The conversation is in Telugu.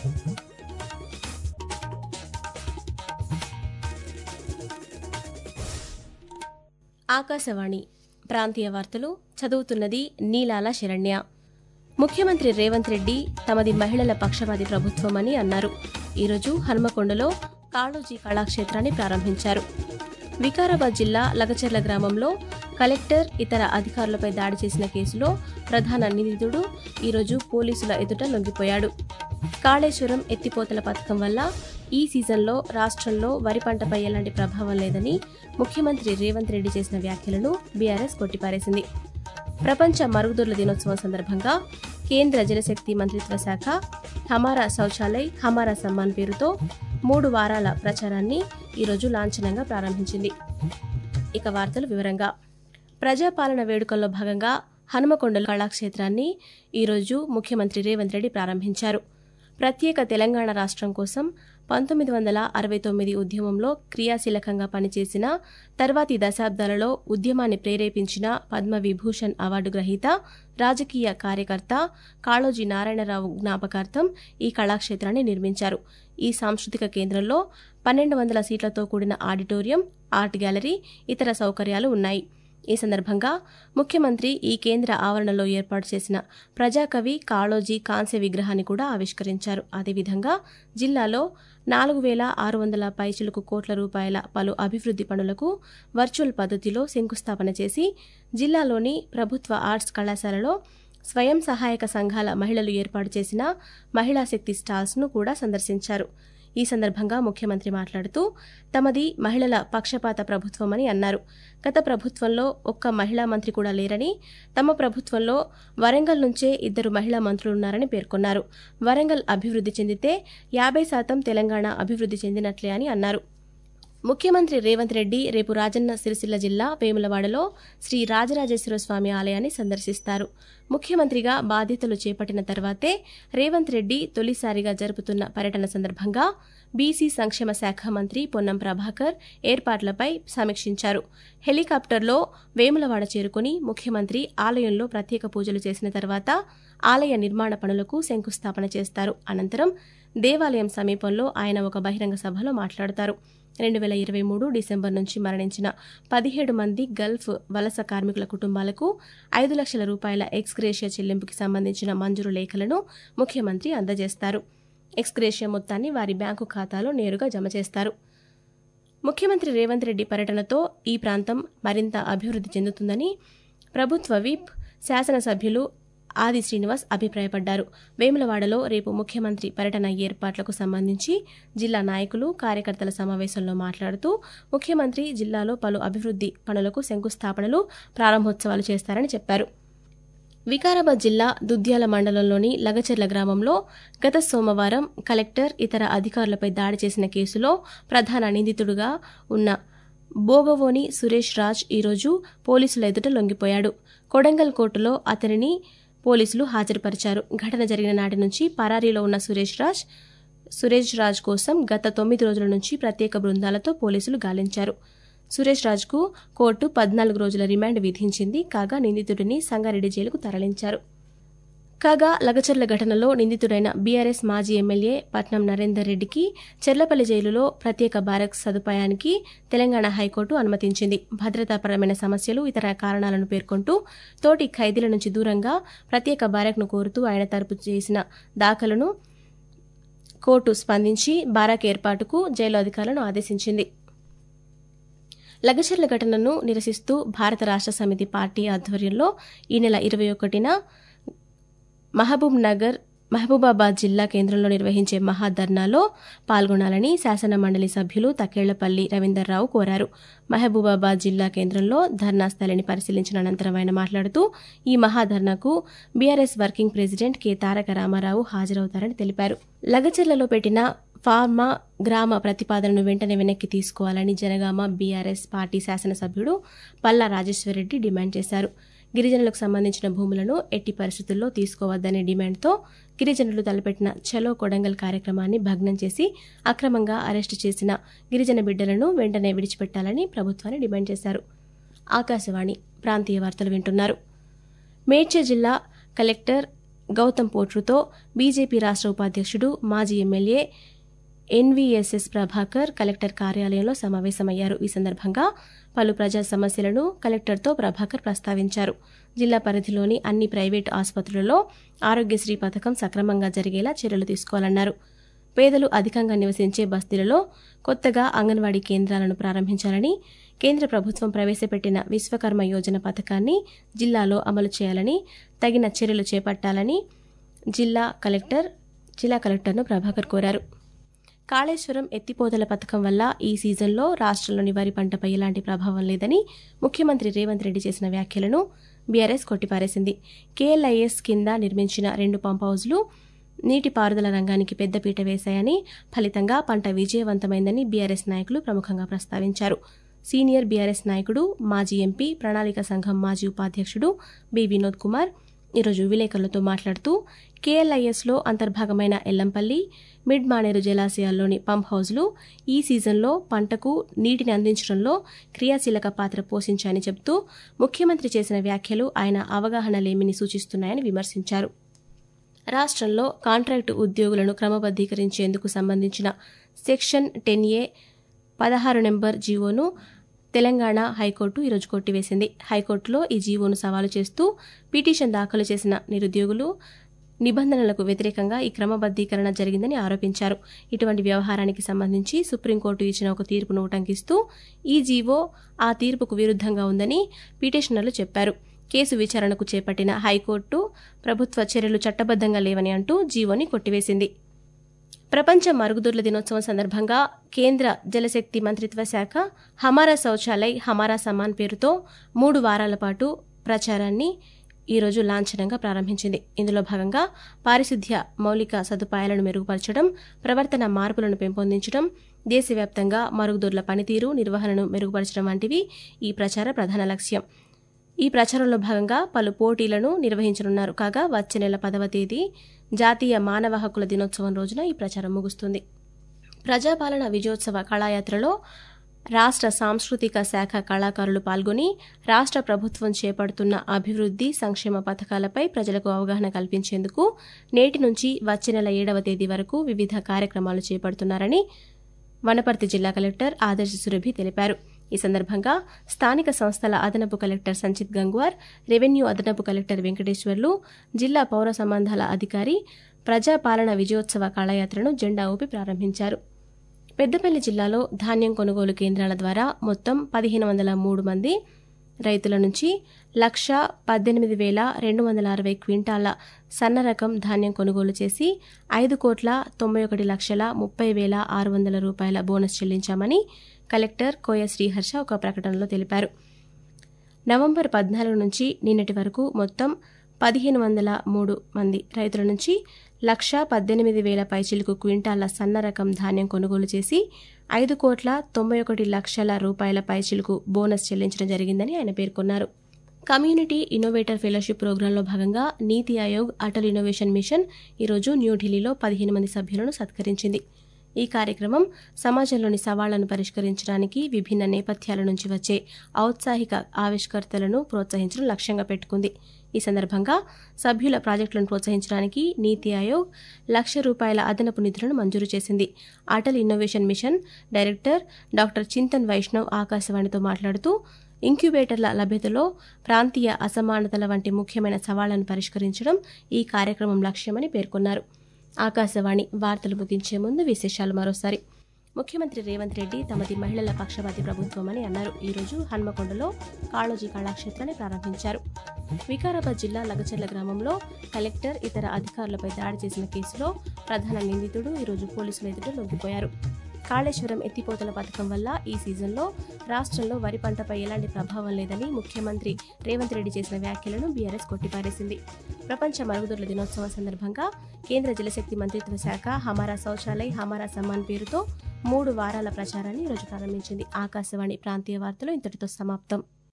ఆకాశవాణి ప్రాంతీయ వార్తలు చదువుతున్నది నీలాల శరణ్య ముఖ్యమంత్రి రేవంత్ రెడ్డి తమది మహిళల పక్షపాతి ప్రభుత్వమని అన్నారు ఈరోజు హన్మకొండలో కాళోజీ కళాక్షేత్రాన్ని ప్రారంభించారు వికారాబాద్ జిల్లా లగచర్ల గ్రామంలో కలెక్టర్ ఇతర అధికారులపై దాడి చేసిన కేసులో ప్రధాన నిందితుడు ఈరోజు పోలీసుల ఎదుట లొంగిపోయాడు కాళేశ్వరం ఎత్తిపోతల పథకం వల్ల ఈ సీజన్లో రాష్ట్రంలో వరి పంటపై ఎలాంటి ప్రభావం లేదని ముఖ్యమంత్రి రేవంత్ రెడ్డి చేసిన వ్యాఖ్యలను బీఆర్ఎస్ కొట్టిపారేసింది ప్రపంచ మరుగుదొడ్ల దినోత్సవం సందర్భంగా కేంద్ర జలశక్తి మంత్రిత్వ శాఖ హమారా శౌచాలయ్ హమారా సమ్మాన్ పేరుతో మూడు వారాల ప్రచారాన్ని ఈరోజు లాంఛనంగా ప్రారంభించింది ఇక వార్తలు వివరంగా ప్రజాపాలన వేడుకల్లో భాగంగా హనుమకొండ కళాక్షేత్రాన్ని ఈరోజు ముఖ్యమంత్రి రేవంత్ రెడ్డి ప్రారంభించారు ప్రత్యేక తెలంగాణ రాష్ట్రం కోసం పంతొమ్మిది వందల అరవై తొమ్మిది ఉద్యమంలో క్రియాశీలకంగా పనిచేసిన తర్వాతి దశాబ్దాలలో ఉద్యమాన్ని ప్రేరేపించిన పద్మవిభూషణ్ అవార్డు గ్రహీత రాజకీయ కార్యకర్త కాళోజీ నారాయణరావు జ్ఞాపకార్థం ఈ కళాక్షేత్రాన్ని నిర్మించారు ఈ సాంస్కృతిక కేంద్రంలో పన్నెండు వందల సీట్లతో కూడిన ఆడిటోరియం ఆర్ట్ గ్యాలరీ ఇతర సౌకర్యాలు ఉన్నాయి ఈ సందర్భంగా ముఖ్యమంత్రి ఈ కేంద్ర ఆవరణలో ఏర్పాటు చేసిన ప్రజాకవి కాళోజీ కాంస్య విగ్రహాన్ని కూడా ఆవిష్కరించారు అదేవిధంగా జిల్లాలో నాలుగు వేల ఆరు వందల పైచిలుకు కోట్ల రూపాయల పలు అభివృద్ధి పనులకు వర్చువల్ పద్ధతిలో శంకుస్థాపన చేసి జిల్లాలోని ప్రభుత్వ ఆర్ట్స్ కళాశాలలో స్వయం సహాయక సంఘాల మహిళలు ఏర్పాటు చేసిన మహిళా శక్తి స్టాల్స్ను కూడా సందర్శించారు ఈ సందర్భంగా ముఖ్యమంత్రి మాట్లాడుతూ తమది మహిళల పక్షపాత ప్రభుత్వమని అన్నారు గత ప్రభుత్వంలో ఒక్క మహిళా మంత్రి కూడా లేరని తమ ప్రభుత్వంలో వరంగల్ నుంచే ఇద్దరు మహిళా మంత్రులున్నారని పేర్కొన్నారు వరంగల్ అభివృద్ధి చెందితే యాభై శాతం తెలంగాణ అభివృద్ధి చెందినట్లే అని అన్నారు ముఖ్యమంత్రి రేవంత్ రెడ్డి రేపు రాజన్న సిరిసిల్ల జిల్లా వేములవాడలో శ్రీ రాజరాజేశ్వర స్వామి ఆలయాన్ని సందర్శిస్తారు ముఖ్యమంత్రిగా బాధ్యతలు చేపట్టిన తర్వాతే రేవంత్ రెడ్డి తొలిసారిగా జరుపుతున్న పర్యటన సందర్భంగా బీసీ సంక్షేమ శాఖ మంత్రి పొన్నం ప్రభాకర్ ఏర్పాట్లపై సమీక్షించారు హెలికాప్టర్లో వేములవాడ చేరుకుని ముఖ్యమంత్రి ఆలయంలో ప్రత్యేక పూజలు చేసిన తర్వాత ఆలయ నిర్మాణ పనులకు శంకుస్థాపన చేస్తారు అనంతరం దేవాలయం సమీపంలో ఆయన ఒక బహిరంగ సభలో మాట్లాడతారు రెండు వేల ఇరవై మూడు డిసెంబర్ నుంచి మరణించిన పదిహేడు మంది గల్ఫ్ వలస కార్మికుల కుటుంబాలకు ఐదు లక్షల రూపాయల ఎక్స్గ్రేషియా చెల్లింపుకి సంబంధించిన మంజూరు లేఖలను ముఖ్యమంత్రి అందజేస్తారు ఎక్స్గ్రేషియా మొత్తాన్ని వారి బ్యాంకు ఖాతాలో నేరుగా జమ చేస్తారు ముఖ్యమంత్రి రేవంత్ రెడ్డి పర్యటనతో ఈ ప్రాంతం మరింత అభివృద్ధి చెందుతుందని ప్రభుత్వ విప్ శాసనసభ్యులు ఆది శ్రీనివాస్ అభిప్రాయపడ్డారు వేములవాడలో రేపు ముఖ్యమంత్రి పర్యటన ఏర్పాట్లకు సంబంధించి జిల్లా నాయకులు కార్యకర్తల సమావేశంలో మాట్లాడుతూ ముఖ్యమంత్రి జిల్లాలో పలు అభివృద్ధి పనులకు శంకుస్థాపనలు ప్రారంభోత్సవాలు చేస్తారని చెప్పారు వికారాబాద్ జిల్లా దుద్యాల మండలంలోని లగచెర్ల గ్రామంలో గత సోమవారం కలెక్టర్ ఇతర అధికారులపై దాడి చేసిన కేసులో ప్రధాన నిందితుడుగా ఉన్న బోగవోని సురేష్ రాజ్ ఈరోజు పోలీసుల ఎదుట లొంగిపోయాడు కొడంగల్ కోర్టులో అతనిని పోలీసులు హాజరుపరిచారు ఘటన జరిగిన నాటి నుంచి పరారీలో ఉన్న సురేష్ రాజ్ సురేష్ రాజ్ కోసం గత తొమ్మిది రోజుల నుంచి ప్రత్యేక బృందాలతో పోలీసులు గాలించారు సురేష్ రాజ్కు కోర్టు పద్నాలుగు రోజుల రిమాండ్ విధించింది కాగా నిందితుడిని సంగారెడ్డి జైలుకు తరలించారు కాగా లగచర్ల ఘటనలో నిందితుడైన బీఆర్ఎస్ మాజీ ఎమ్మెల్యే పట్నం నరేందర్ రెడ్డికి చెర్లపల్లి జైలులో ప్రత్యేక బ్యారక్స్ సదుపాయానికి తెలంగాణ హైకోర్టు అనుమతించింది భద్రతాపరమైన సమస్యలు ఇతర కారణాలను పేర్కొంటూ తోటి ఖైదీల నుంచి దూరంగా ప్రత్యేక బ్యారక్ను కోరుతూ ఆయన తరపు చేసిన దాఖలను కోర్టు స్పందించి బారాక్ ఏర్పాటుకు జైలు అధికారులను ఆదేశించింది లగచర్ల ఘటనను నిరసిస్తూ భారత రాష్ట్ర సమితి పార్టీ ఆధ్వర్యంలో ఈ నెల ఇరవై ఒకటిన మహబూబ్ నగర్ మహబూబాబాద్ జిల్లా కేంద్రంలో నిర్వహించే మహాధర్నాలో పాల్గొనాలని శాసన మండలి సభ్యులు తకేళ్లపల్లి రవీందర్రావు కోరారు మహబూబాబాద్ జిల్లా కేంద్రంలో ధర్నా స్థలిని పరిశీలించిన అనంతరం ఆయన మాట్లాడుతూ ఈ మహాధర్నాకు BRS working president K Taraka Ramarao హాజరవుతారని తెలిపారు లగచెర్లలో పెట్టిన ఫార్మా గ్రామ ప్రతిపాదనను వెంటనే వెనక్కి తీసుకోవాలని జనగామ బీఆర్ఎస్ పార్టీ శాసనసభ్యుడు పల్లా రాజేశ్వరరెడ్డి డిమాండ్ చేశారు గిరిజనులకు సంబంధించిన భూములను ఎట్టి పరిస్థితుల్లో తీసుకోవద్దనే డిమాండ్తో గిరిజనులు తలపెట్టిన చలో కొడంగల్ కార్యక్రమాన్ని భగ్నం చేసి అక్రమంగా అరెస్టు చేసిన గిరిజన బిడ్డలను వెంటనే విడిచిపెట్టాలని ప్రభుత్వాన్ని డిమాండ్ చేశారు ఆకాశవాణి ప్రాంతీయ వార్తలు వింటున్నారు మేడ్చల్ జిల్లా కలెక్టర్ గౌతమ్ పోట్రుతో బీజేపీ రాష్ట్ర ఉపాధ్యక్షుడు మాజీ ఎమ్మెల్యే ఎన్వీఎస్ఎస్ ప్రభాకర్ కలెక్టర్ కార్యాలయంలో సమావేశమయ్యారు ఈ సందర్భంగా పలు ప్రజా సమస్యలను కలెక్టర్తో ప్రభాకర్ ప్రస్తావించారు జిల్లా పరిధిలోని అన్ని ప్రైవేటు ఆసుపత్రులలో ఆరోగ్యశ్రీ పథకం సక్రమంగా జరిగేలా చర్యలు తీసుకోవాలన్నారు పేదలు అధికంగా నివసించే బస్తీలలో కొత్తగా అంగన్వాడీ కేంద్రాలను ప్రారంభించాలని కేంద్ర ప్రభుత్వం ప్రవేశపెట్టిన విశ్వకర్మ యోజన పథకాన్ని జిల్లాలో అమలు చేయాలని తగిన చర్యలు చేపట్టాలని జిల్లా కలెక్టర్ జిల్లా కలెక్టర్ను ప్రభాకర్ కోరారు కాళేశ్వరం ఎత్తిపోతల పథకం వల్ల ఈ సీజన్లో రాష్ట్రంలోని వరి పంటపై ఎలాంటి ప్రభావం లేదని ముఖ్యమంత్రి రేవంత్ రెడ్డి చేసిన వ్యాఖ్యలను బీఆర్ఎస్ కొట్టిపారేసింది కేఎల్ఐఎస్ కింద నిర్మించిన రెండు పంప్ హౌజ్లు నీటిపారుదల రంగానికి పెద్దపీట వేశాయని ఫలితంగా పంట విజయవంతమైందని బీఆర్ఎస్ నాయకులు ప్రముఖంగా ప్రస్తావించారు సీనియర్ బీఆర్ఎస్ నాయకుడు మాజీ ఎంపీ ప్రణాళిక సంఘం మాజీ ఉపాధ్యక్షుడు బి వినోద్ కుమార్ ఈరోజు విలేకరులతో మాట్లాడుతూ కేఎల్ఐఎస్లో అంతర్భాగమైన ఎల్లంపల్లి మిడ్ మానేరు జలాశయాల్లోని పంప్ హౌజ్లు ఈ సీజన్లో పంటకు నీటిని అందించడంలో క్రియాశీలక పాత్ర పోషించాయని చెబుతూ ముఖ్యమంత్రి చేసిన వ్యాఖ్యలు ఆయన అవగాహన లేమిని సూచిస్తున్నాయని విమర్శించారు రాష్ట్రంలో కాంట్రాక్టు ఉద్యోగులను క్రమబద్దీకరించేందుకు సంబంధించిన సెక్షన్ టెన్ ఏ పదహారు నెంబర్ జీవోను తెలంగాణ హైకోర్టు ఈరోజు కొట్టివేసింది హైకోర్టులో ఈ జీవోను సవాలు చేస్తూ పిటిషన్ దాఖలు చేసిన నిరుద్యోగులు నిబంధనలకు వ్యతిరేకంగా ఈ క్రమబద్దీకరణ జరిగిందని ఆరోపించారు ఇటువంటి వ్యవహారానికి సంబంధించి సుప్రీంకోర్టు ఇచ్చిన ఒక తీర్పును ఉటంకిస్తూ ఈ జీవో ఆ తీర్పుకు విరుద్ధంగా ఉందని పిటిషనర్లు చెప్పారు కేసు విచారణకు చేపట్టిన హైకోర్టు ప్రభుత్వ చర్యలు చట్టబద్దంగా లేవని అంటూ జీవోని కొట్టివేసింది ప్రపంచ మరుగుదొడ్ల దినోత్సవం సందర్భంగా కేంద్ర జలశక్తి మంత్రిత్వ శాఖ హమారా శౌచాలయ్ హమారా సమాన్ పేరుతో మూడు వారాల పాటు ప్రచారాన్ని ఈరోజు లాంఛనంగా ప్రారంభించింది ఇందులో భాగంగా పారిశుద్ధ్య మౌలిక సదుపాయాలను మెరుగుపరచడం ప్రవర్తన మార్పులను పెంపొందించడం దేశవ్యాప్తంగా మరుగుదొడ్ల పనితీరు నిర్వహణను మెరుగుపరచడం వంటివి ఈ ప్రచార ప్రధాన లక్ష్యం ఈ ప్రచారంలో భాగంగా పలు పోటీలను నిర్వహించనున్నారు కాగా వచ్చే నెల పదవ తేదీ జాతీయ మానవ హక్కుల దినోత్సవం రోజున ఈ ప్రచారం ముగుస్తుంది ప్రజాపాలన విజయోత్సవ కళాయాత్రలో రాష్ట్ర సాంస్కృతిక శాఖ కళాకారులు పాల్గొని రాష్ట్ర ప్రభుత్వం చేపడుతున్న అభివృద్ధి సంక్షేమ పథకాలపై ప్రజలకు అవగాహన కల్పించేందుకు నేటి నుంచి వచ్చే నెల ఏడవ తేదీ వరకు వివిధ కార్యక్రమాలు చేపడుతున్నారని వనపర్తి జిల్లా కలెక్టర్ ఆదర్శ సురభి తెలిపారు ఈ సందర్భంగా స్థానిక సంస్థల అదనపు కలెక్టర్ సంచిత్ గంగ్వార్ రెవెన్యూ అదనపు కలెక్టర్ వెంకటేశ్వర్లు జిల్లా పౌర సంబంధాల అధికారి ప్రజాపాలన విజయోత్సవ కళాయాత్రను జెండా ఊపి ప్రారంభించారు పెద్దపల్లి జిల్లాలో ధాన్యం కొనుగోలు కేంద్రాల ద్వారా మొత్తం పదిహేను వందల మూడు మంది రైతుల నుంచి లక్ష పద్దెనిమిది వేల రెండు వందల అరవై క్వింటాల సన్న రకం ధాన్యం కొనుగోలు చేసి ఐదు కోట్ల తొంభై ఒకటి లక్షల ముప్పై వేల ఆరు వందల రూపాయల బోనస్ చెల్లించామని కలెక్టర్ కోయ శ్రీహర్ష ఒక ప్రకటనలో తెలిపారు నవంబర్ పద్నాలుగు నుంచి నిన్నటి వరకు మొత్తం పదిహేను వందల మూడు మంది రైతుల నుంచి లక్ష పద్దెనిమిది వేల పైచిలకు క్వింటాల సన్న రకం ధాన్యం కొనుగోలు చేసి ఐదు కోట్ల తొంభై ఒకటి లక్షల రూపాయల పైచిలకు బోనస్ చెల్లించడం జరిగిందని ఆయన పేర్కొన్నారు కమ్యూనిటీ ఇన్నోవేటర్ ఫెలోషిప్ ప్రోగ్రాంలో భాగంగా నీతి ఆయోగ్ అటల్ ఇన్నోవేషన్ మిషన్ ఈరోజు న్యూఢిల్లీలో పదిహేను మంది సభ్యులను సత్కరించింది ఈ కార్యక్రమం సమాజంలోని సవాళ్లను పరిష్కరించడానికి విభిన్న నేపథ్యాల నుంచి వచ్చే ఔత్సాహిక ఆవిష్కర్తలను ప్రోత్సహించడం లక్ష్యంగా పెట్టుకుంది ఈ సందర్భంగా సభ్యుల ప్రాజెక్టులను ప్రోత్సహించడానికి నీతి ఆయోగ్ లక్ష రూపాయల అదనపు నిధులను మంజూరు చేసింది Atal innovation mission director doctor Chintan Vaishnav ఆకాశవాణితో మాట్లాడుతూ ఇంక్యుబేటర్ల లభ్యతలో ప్రాంతీయ అసమానతల వంటి ముఖ్యమైన సవాళ్లను పరిష్కరించడం ఈ కార్యక్రమం లక్ష్యమని పేర్కొన్నారు ఆకాశవాణి వార్తలు ముగించే ముందు విశేషాలు మరోసారి ముఖ్యమంత్రి రేవంత్ రెడ్డి తమది మహిళల పక్షపాతి ప్రభుత్వమని అన్నారు ఈరోజు హన్మకొండలో కాళోజీ కళాక్షేత్రాన్ని ప్రారంభించారు వికారాబాద్ జిల్లా లగచర్ల గ్రామంలో కలెక్టర్ ఇతర అధికారులపై దాడి చేసిన కేసులో ప్రధాన నిందితుడు ఈరోజు పోలీసుల ఎదుట లొంగిపోయారు కాళేశ్వరం ఎత్తిపోతల పథకం వల్ల ఈ సీజన్లో రాష్ట్రంలో వరి పంటపై ఎలాంటి ప్రభావం లేదని ముఖ్యమంత్రి రేవంత్ రెడ్డి చేసిన వ్యాఖ్యలను బీఆర్ఎస్ కొట్టిపారేసింది ప్రపంచ మరుగుదొడ్ల దినోత్సవం సందర్భంగా కేంద్ర జలశక్తి మంత్రిత్వ శాఖ హమారా శౌచాలయ్ హమారా సమ్మాన్ పేరుతో మూడు వారాల ప్రచారాన్ని ఈరోజు ప్రారంభించింది ఆకాశవాణి ప్రాంతీయ వార్తలు ఇంతటితో సమాప్తం